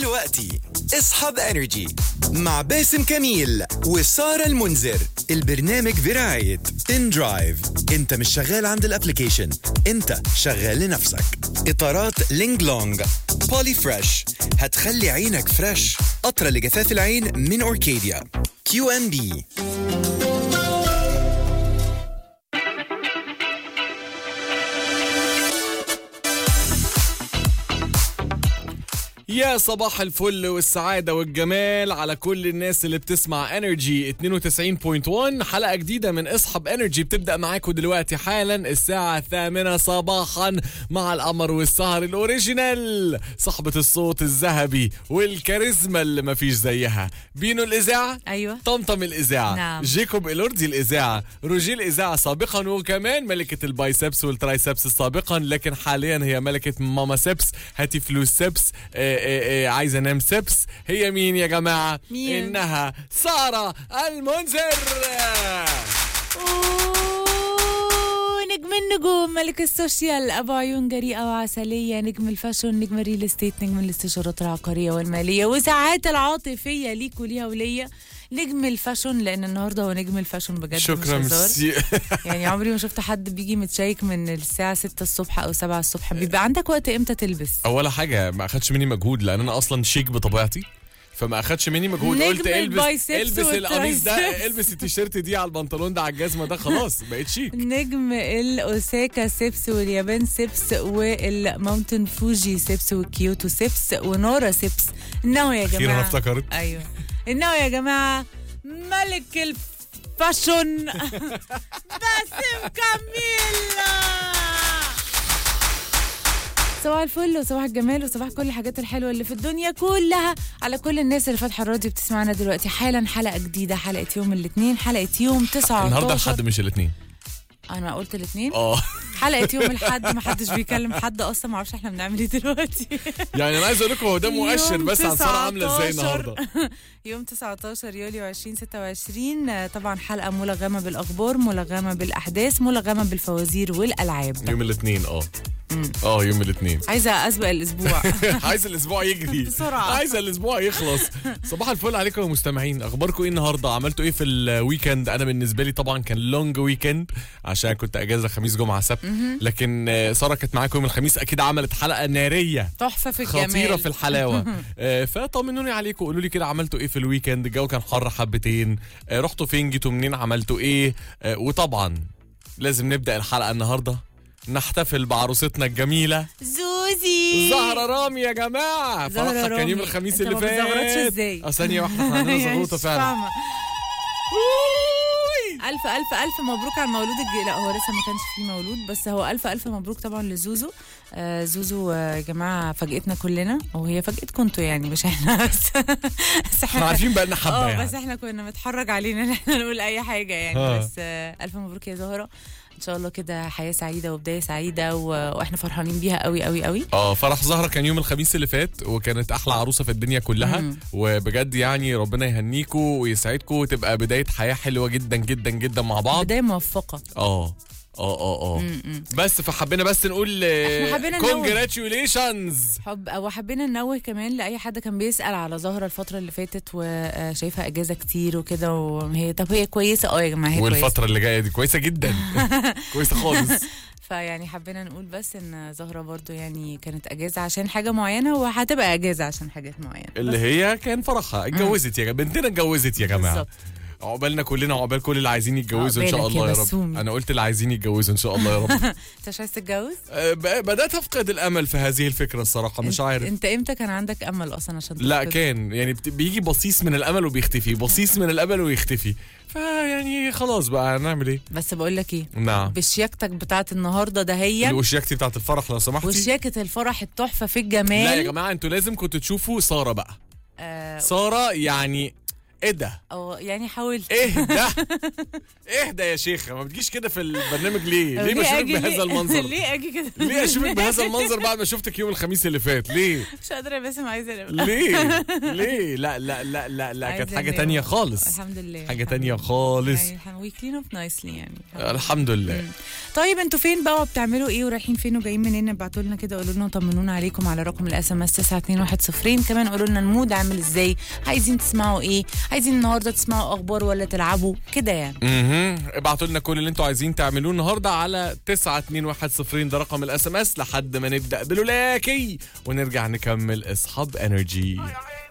دلوقتي اصحاب انرجي مع باسم كميل وسارة المنذر البرنامج برعاية ان درايف انت مش شغال عند الابليكيشن انت شغال لنفسك اطارات لينج لونج بولي فريش هتخلي عينك فريش قطرة لجفاف العين من اوركيديا كيو ان بي يا صباح الفل والسعادة والجمال على كل الناس اللي بتسمع انرجي 92.1 حلقة جديدة من اصحاب انرجي بتبدأ معاكم دلوقتي حالا الساعة الثامنة صباحا مع القمر والسهر الاوريجينال صاحبة الصوت الذهبي والكاريزما اللي مفيش زيها بينو الإذاعة ايوه طمطم الإذاعة نعم. جيكوب إلوردي الإذاعة روجي الإذاعة سابقا وكمان ملكة البايسبس والترايسبس سابقا لكن حاليا هي ملكة ماما سبس هاتي فلوس سبس آه آه آه عايزة انام سبس هي مين يا جماعة مين؟ إنها سارة المنذر أوه، نجم النجوم ملك السوشيال ابو عيون جريئه وعسليه نجم الفاشون نجم الريل استيت نجم الاستشارات العقاريه والماليه وساعات العاطفيه ليك وليها وليا نجم الفاشون لان النهارده هو نجم الفاشون بجد شكرا مش هزار. ميرسي يعني عمري ما شفت حد بيجي متشيك من الساعه 6 الصبح او 7 الصبح بيبقى عندك وقت امتى تلبس أول حاجة ما أخدش مني مجهود لأن أنا أصلا شيك بطبيعتي فما اخدش مني مجهود نجم قلت البس البايسبس البس القميص ده والترايسبس. البس التيشيرت دي على البنطلون ده على الجزمه ده خلاص بقيت شيك نجم الاوساكا سيبس واليابان سيبس والماونتن فوجي سيبس والكيوتو سيبس ونورا سيبس انه يا اخيرا جماعه افتكرت ايوه انه يا جماعه ملك الفاشون باسم كميلا صباح الفل وصباح الجمال وصباح كل الحاجات الحلوه اللي في الدنيا كلها على كل الناس اللي فاتحه الراديو بتسمعنا دلوقتي حالا حلقه جديده حلقه يوم الاثنين حلقه يوم 19 النهارده الحد مش الاثنين انا قلت الاثنين اه حلقه يوم الاحد ما حدش بيكلم حد اصلا ما اعرفش احنا بنعمل ايه دلوقتي يعني انا عايز اقول لكم هو ده مؤشر يوم بس عن ساره عامله ازاي 19. النهارده يوم 19 يوليو 2026 آه، طبعا حلقه ملغمه بالاخبار ملغمه بالاحداث ملغمه بالفوازير والالعاب يوم الاثنين اه اه يوم الاثنين عايزه اسبق الاسبوع عايز الاسبوع يجري بسرعة. عايز الاسبوع يخلص صباح الفل عليكم يا مستمعين اخباركم ايه النهارده عملتوا ايه في الويكند انا بالنسبه لي طبعا كان لونج ويكند عشان كنت اجازه خميس جمعه سبت لكن آه، ساره كانت معاكم يوم الخميس اكيد عملت حلقه ناريه تحفه في الجمال خطيره في الحلاوه آه، فطمنوني عليكم قولوا لي كده عملتوا ايه في الويكند الجو كان حر حبتين آه، رحتوا فين جيتوا منين عملتوا ايه آه، وطبعا لازم نبدا الحلقه النهارده نحتفل بعروستنا الجميله زوزي زهرة رامي يا جماعة زهرة فرحها كان يوم رامي. الخميس أنت اللي ما فات بتزغرطش إزاي؟ اه ثانية واحدة احنا عندنا يعني زغروطة مش فعلا فاهمة. أوي. الف الف الف مبروك على المولود الج... لا هو لسه ما كانش فيه مولود بس هو الف الف مبروك طبعا لزوزو آه زوزو آه، يا جماعه فاجئتنا كلنا وهي فاجئتكم انتوا يعني مش احنا بس بس احنا عارفين بقى لنا حبة اه يعني بس احنا كنا متحرج علينا ان احنا نقول اي حاجه يعني ها. بس آه الف مبروك يا زهره ان شاء الله كده حياه سعيده وبدايه سعيده و... واحنا فرحانين بيها قوي قوي قوي اه فرح زهرة كان يوم الخميس اللي فات وكانت احلى عروسة في الدنيا كلها مم. وبجد يعني ربنا يهنيكوا ويسعدكوا وتبقى بداية حياة حلوة جدا جدا جدا مع بعض بدايه موفقه اه اه اه اه م-م. بس فحبينا بس نقول احنا حبينا ننوه. كونجراتيوليشنز حب او حبينا ننوه كمان لاي حد كان بيسال على زهره الفتره اللي فاتت وشايفها اجازه كتير وكده وهي طب هي كويسه اه يا جماعه هي كويسه والفترة اللي جاية دي كويسة جدا كويسة خالص فيعني حبينا نقول بس ان زهره برضو يعني كانت اجازه عشان حاجه معينه وهتبقى اجازه عشان حاجات معينه اللي بس هي كان فرحها اتجوزت يا جماعه بنتنا اتجوزت يا جماعه بالظبط. عقبالنا كلنا وعقبال كل اللي عايزين يتجوزوا ان شاء عقبالك يا الله يا رب بسومي. انا قلت اللي عايزين يتجوزوا ان شاء الله يا رب انت مش عايز تتجوز؟ أه، ب- بدات افقد الامل في هذه الفكره الصراحه مش انت- عارف انت امتى كان عندك امل اصلا عشان لا تفقد؟ كان يعني بت- بيجي بصيص من الامل وبيختفي بصيص من الامل ويختفي فيعني خلاص بقى هنعمل ايه بس بقول لك ايه نعم بشياكتك بتاعت النهارده ده هي الوشياكتي بتاعت الفرح لو سمحتي وشياكه الفرح التحفه في الجمال لا يا جماعه انتوا لازم كنتوا تشوفوا ساره بقى آه ساره يعني ايه ده اه يعني حاولت اهدى اهدى يا شيخه ما بتجيش كده في البرنامج ليه ليه بشوفك أجي- بهذا المنظر ليه اجي كده ليه اشوفك بهذا المنظر بعد ما شفتك يوم الخميس اللي فات ليه مش قادره بس عايزه انام ليه ليه لا لا لا لا لا كانت عايزة حاجه أنام. تانية خالص الحمد لله حاجه الحمد تانية لله. خالص يعني وي كلين اب نايسلي يعني الحمد لله طيب انتوا فين بقى وبتعملوا ايه ورايحين فين وجايين منين ابعتوا لنا كده قولوا لنا طمنونا عليكم على رقم الاس ام اس 921 كمان قولوا لنا المود عامل ازاي عايزين تسمعوا ايه عايزين النهارده تسمعوا اخبار ولا تلعبوا كده يعني اها ابعتوا لنا كل اللي انتوا عايزين تعملوه النهارده على 92110 ده رقم الاس ام اس لحد ما نبدا بلولاكي ونرجع نكمل اصحاب انرجي